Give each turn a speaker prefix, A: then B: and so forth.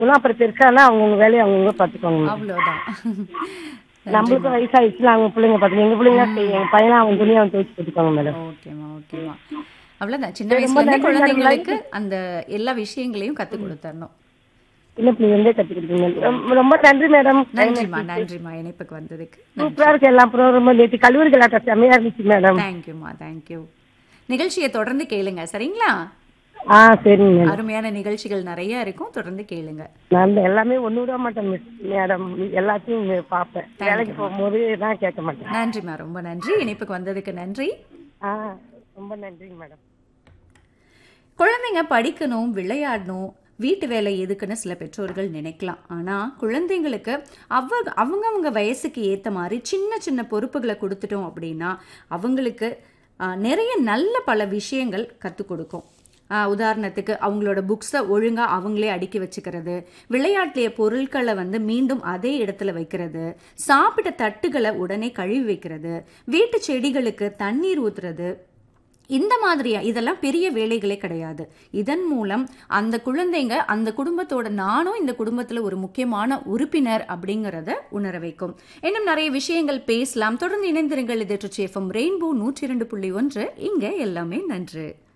A: இன்னும் அப்புறம் பெருசானா அவங்கவுங்க வேலையை அவங்கவுங்க பார்த்துக்கோங்க மேடம்
B: அவ்வளவுதான்
A: நம்மளுக்கும் வயசாயிடுச்சுல அவங்க பிள்ளைங்க பார்த்துக்கோங்க எங்க பிள்ளைங்க செய்யும் எங்க பையனை அவன் துணியை அவன் துவைச்சு போட்டுக்கோங்க மேடம்
B: ஓகேம்மா ஓகேம்மா அவ்வளவுதான் சின்ன வயசுல இருந்தே குழந்தைங்களுக்கு அந்த எல்லா விஷயங்களையும் கத்து கொடுத்தரணும்
A: சின்ன பிள்ளைங்க இருந்தே கற்றுக் கொடுக்குங்க ரொம்ப- ரொம்ப நன்றி மேடம்
B: நன்றிம்மா நன்றிம்மா இணைப்புக்கு வந்ததுக்கு
A: சூப்பரா இருக்கு எல்லா ப்ரோக்ராமும் நேற்று கல்லூரி கலாட்டம் செம்மையா இருந்துச்சு மேடம்
B: தேங்க்யூம்மா தேங்க்யூ நிகழ்ச்சியை தொடர்ந்து கேளுங்க சரிங்களா
A: ஆ சரிங்க மேடம்
B: அருமையான நிகழ்ச்சிகள் நிறைய இருக்கும் தொடர்ந்து கேளுங்க
A: நான் எல்லாமே ஒண்ணு விட மாட்டேன் மிஸ் மேடம் எல்லாத்தையும் பார்ப்பேன் வேலைக்கு போகும்போது நான் கேட்க மாட்டேன்
B: நன்றிம்மா ரொம்ப நன்றி இணைப்புக்கு வந்ததுக்கு நன்றி
A: ஆ ரொம்ப நன்றிங்க மேடம்
B: குழந்தைங்க படிக்கணும் விளையாடணும் வீட்டு வேலை எதுக்குன்னு சில பெற்றோர்கள் நினைக்கலாம் ஆனால் குழந்தைங்களுக்கு அவ அவங்கவங்க வயசுக்கு ஏற்ற மாதிரி சின்ன சின்ன பொறுப்புகளை கொடுத்துட்டோம் அப்படின்னா அவங்களுக்கு ஆ, நிறைய நல்ல பல விஷயங்கள் கற்றுக் கொடுக்கும் ஆ, உதாரணத்துக்கு அவங்களோட புக்ஸை ஒழுங்காக அவங்களே அடுக்கி வச்சுக்கிறது விளையாட்டிய பொருட்களை வந்து மீண்டும் அதே இடத்துல வைக்கிறது சாப்பிட்ட தட்டுகளை உடனே கழுவி வைக்கிறது வீட்டு செடிகளுக்கு தண்ணீர் ஊத்துறது இந்த மாதிரியா இதெல்லாம் பெரிய வேலைகளே கிடையாது இதன் மூலம் அந்த குழந்தைங்க அந்த குடும்பத்தோட நானும் இந்த குடும்பத்துல ஒரு முக்கியமான உறுப்பினர் அப்படிங்கறத உணர வைக்கும் இன்னும் நிறைய விஷயங்கள் பேசலாம் தொடர்ந்து இணைந்திருங்கள் இது எஃப்எம் ரெயின்போ நூற்றி இரண்டு புள்ளி ஒன்று இங்க எல்லாமே நன்று